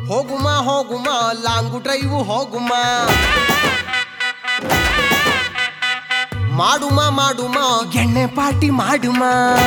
ಹೋಗುಮ ಹೋಗುಮ long drive ಹೋಗುಮ ಮಾಡುಮ ಮಾಡುಮ ಎಣ್ಣೆ ಪಾರ್ಟಿ ಮಾಡುಮ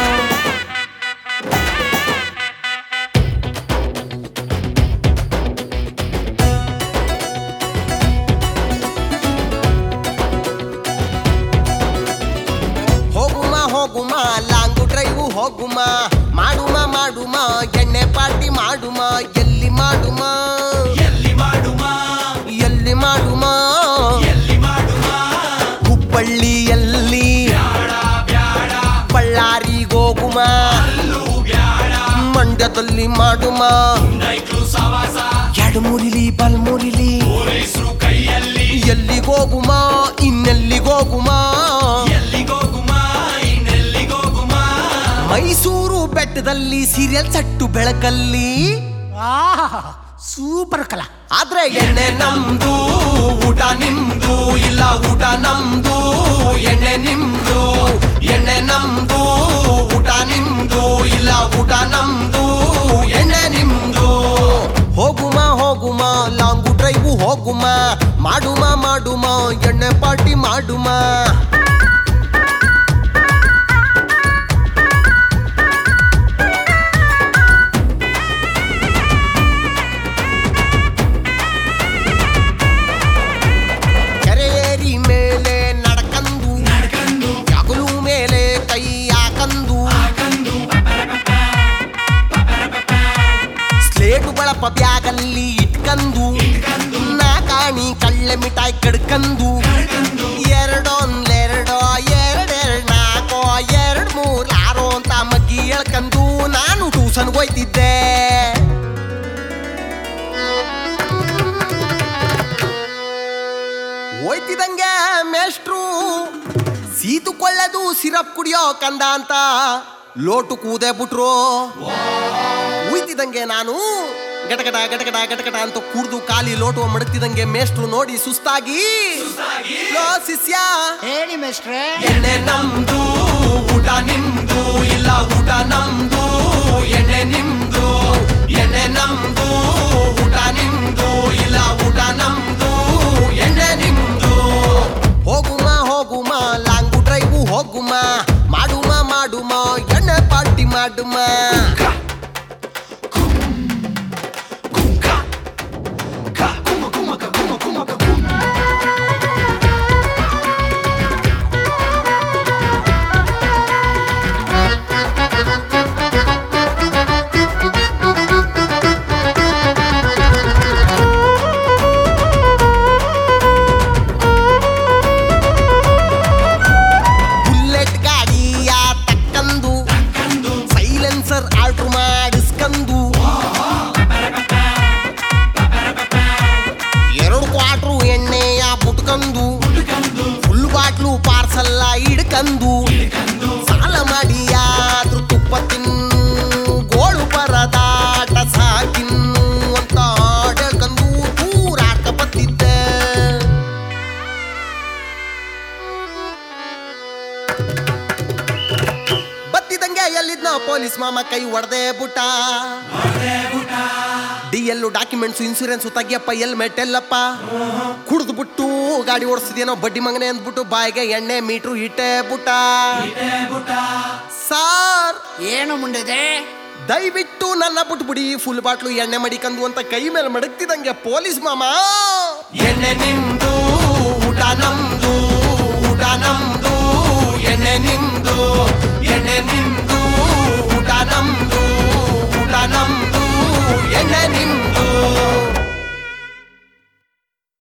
ಹೋಗುಮ ಹೋಗುಮ ಲಾಂಗು ಡ್ರೈವ್ ಹೋಗುಮ ಮಾಡುಮ ಮಾಡುಮ ಎಣ್ಣೆ ಪಾರ್ಟಿ ಮಾಡುಮ ಎಲ್ಲಿ ಮಾಡುಮ ಎಲ್ಲಿ ಮಾಡುಮ ಎಲ್ಲಿ ಮಾಡುಮ ಎಲ್ಲಿ ಮಾಡುಮ ಹುಬ್ಬಳ್ಳಿಯಲ್ಲಿ ಬ್ಯಾಡ ಬ್ಯಾಡ ಬಳ್ಳಾರಿಗೋಗುಮ ಅಲ್ಲೂ ಬ್ಯಾಡ ಮಂಡ್ಯದಲ್ಲಿ ಮಾಡುಮ ನೈಕ್ಲು ಸವಾಸ ಎಡಮುರಿಲಿ ಬಲ್ಮುರಿಲಿ ಪೊಲೀಸರು ಕೈಯಲ್ಲಿ ಎಲ್ಲಿಗೋಗುಮ ಇನ್ನೆಲ್ಲಿಗೋಗುಮ ಎಲ್ಲಿಗೋಗುಮ ಇನ್ನೆಲ್ಲಿಗೋಗುಮ ಮೈಸೂರು ಬೆಟ್ಟದಲ್ಲಿ ಸೀರಿಯಲ್ ಸಟ್ಟು ಬೆಳಕಲ್ಲಿ ಆಹಾ ಸೂಪರ್ ಕಲಾ ಆದ್ರೆ ಎಣ್ಣೆ ನಮ್ದು ಊಟ ನಿಮ್ದು ಇಲ್ಲ ಊಟ ನಮ್ದು ಎಣ್ಣೆ ನಿಮ್ದು ಎಣ್ಣೆ ನಮ್ದು ಊಟ ನಿಮ್ದು ಇಲ್ಲ ಊಟ ನಮ್ದು ಎಣ್ಣೆ ನಿಮ್ದು ಹೋಗುಮ ಹೋಗುಮ ಲಾಂಗು ಡ್ರೈವ್ ಹೋಗುಮ ಮಾಡುಮ ಮಾಡುಮ ಎಣ್ಣೆ ಪಾರ್ಟಿ ಮಾಡುಮ ಕೆರೆಯೇರಿ ಮೇಲೆ ನಡ್ಕಂದು ನಡ್ಕಂಡು ಯಾಗಲು ಮೇಲೆ ಕೈ ಹಾಕಂದು ಹಾಕಂಡು ಸ್ಲೇಟು ಬಳಪ ಬ್ಯಾಗಲ್ಲಿ ಇಟ್ಕಂದು ಇಟ್ಕಂಡು ನಾ ಕಾಣಿ ಕಳ್ಳೆ ಮಿಠಾಯಿ ಕಡ್ಕಂದು ಕಡ್ಕಂಡು ಎರಡೊಂದೆರಡೋ ಎರಡೆರಡು ನಾಲ್ಕೋ ಎರಡ್ ಮೂರ್ ಆರೋ ಅಂತ ಮಗ್ಗಿ ಎಳ್ಕಂದು ನಾನು ಟ್ಯೂಷನ್ಗೆ ಹೋಯ್ತಿದ್ದೆ ಹೋಯ್ತಿದಂಗೆ ಮೇಷ್ಟ್ರು ಸೀತುಕೊಳ್ಳದು ಸಿರಪ್ ಕುಡಿಯೋ ಕಂದ ಅಂತ ಲೋಟು ಕೂದೆ ಬಿಟ್ರು ಉಯ್ತಿದಂಗೆ ನಾನು ಗಟಗಟ ಗಟಗಟ ಗಟಗಟ ಅಂತ ಕುಡ್ದು ಖಾಲಿ ಲೋಟು ಮಡಗ್ತಿದಂಗೆ ಮೇಷ್ಟ್ರು ನೋಡಿ ಸುಸ್ತಾಗಿ ಸುಸ್ತಾಗಿ ಲೋ ಶಿಷ್ಯ ಹೇಳಿ ಮೇಸ್ಟ್ರೆ ಎಣ್ಣೆ ನಮ್ದು ಊಟ ನಿಮ್ದು ಇಲ್ಲ ಊಟ ನಮ್ದು ಎಣ್ಣೆ ನಿಮ್ದು ಎಣ್ಣೆ ನಮ್ದು ಊಟ ನಿಮ್ದು ಇಲ್ಲ ಊಟ ನಮ್ದು ಎಣ್ಣೆ ನಿಮ್ದು ಹೋಗುಮ ಹೋಗುಮ ಲಾಂಗು ಡ್ರೈವ್ ಹೋಗುಮ ಮಾಡುಮ ಮಾಡುಮ ಎಣ್ಣೆ ಪಾರ್ಟಿ ಮಾಡುಮ ಬುಲೆಟ್ ಗಾಡಿಯ ತಕ್ಕಂದು ಕಂಡು ಸೈಲೆನ್ಸರ್ ಆಲ್ಟ್ರು ಮಾಡಿಸ್ಕಂದು ಎರಡು ಕ್ವಾಟ್ರು ಎಣ್ಣೆಯ ಬುಟ್ಕಂದು ಹುಡುಕಂಡು ಫುಲ್ ಬಾಟ್ಲು ಪಾರ್ಸಲ್ಲ ಹಿಡ್ಕಂದು ಹಿಡ್ಕಂಡು ಸಾಲ ಮಾಡಿ ಆದ್ರೂ ತುಪ್ಪ ತಿನ್ನು ಗೋಳು ಪರದಾಟ ಸಾಕಿನ್ನು ಅಂತ ಹೇಳ್ಕಂದು ದೂರಾಟ ಬತ್ತಿದ್ದೆ ಬತ್ತಿದಂಗೆ ಎಲ್ಲಿದ್ನ ಪೊಲೀಸ್ ಮಾಮ ಕೈ ಒಡ್ದೆ ಬುಟ್ಟ ಹೊಡ್ದೆ ಊಟ ಡಿ ಎಲ್ಲು ಡಾಕ್ಯುಮೆಂಟ್ಸ್ ಇನ್ಸೂರೆನ್ಸ್ ತೆಗಿಯಪ್ಪ ಎಲ್ ಮೆಟ್ಟೆಲ್ಲಪ್ಪ ಕುಡ್ದು ಬಿಟ್ಟು ಗಾಡಿ ಓಡಿಸಿದೇನೋ ಬಡ್ಡಿ ಮಗನೆ ಅಂದ್ಬಿಟ್ಟು ಬಾಯಿಗೆ ಎಣ್ಣೆ ಮೀಟ್ರು ಇಟ್ಟೆ ಬುಟ್ಟ ಇಟ್ಟೆ ಬುಟ್ಟ ಸಾರ್ ಏನು ಮುಂಡಿದೆ ದಯವಿಟ್ಟು ನನ್ನ ಬಿಟ್ಬಿಡಿ ಫುಲ್ ಬಾಟ್ಲು ಎಣ್ಣೆ ಮಡಿಕಂದು ಅಂತ ಕೈ ಮೇಲೆ ಮಡಗ್ತಿದಂಗೆ ಪೊಲೀಸ್ ಮಾಮ ಎಣ್ಣೆ ನಿಮ್ದು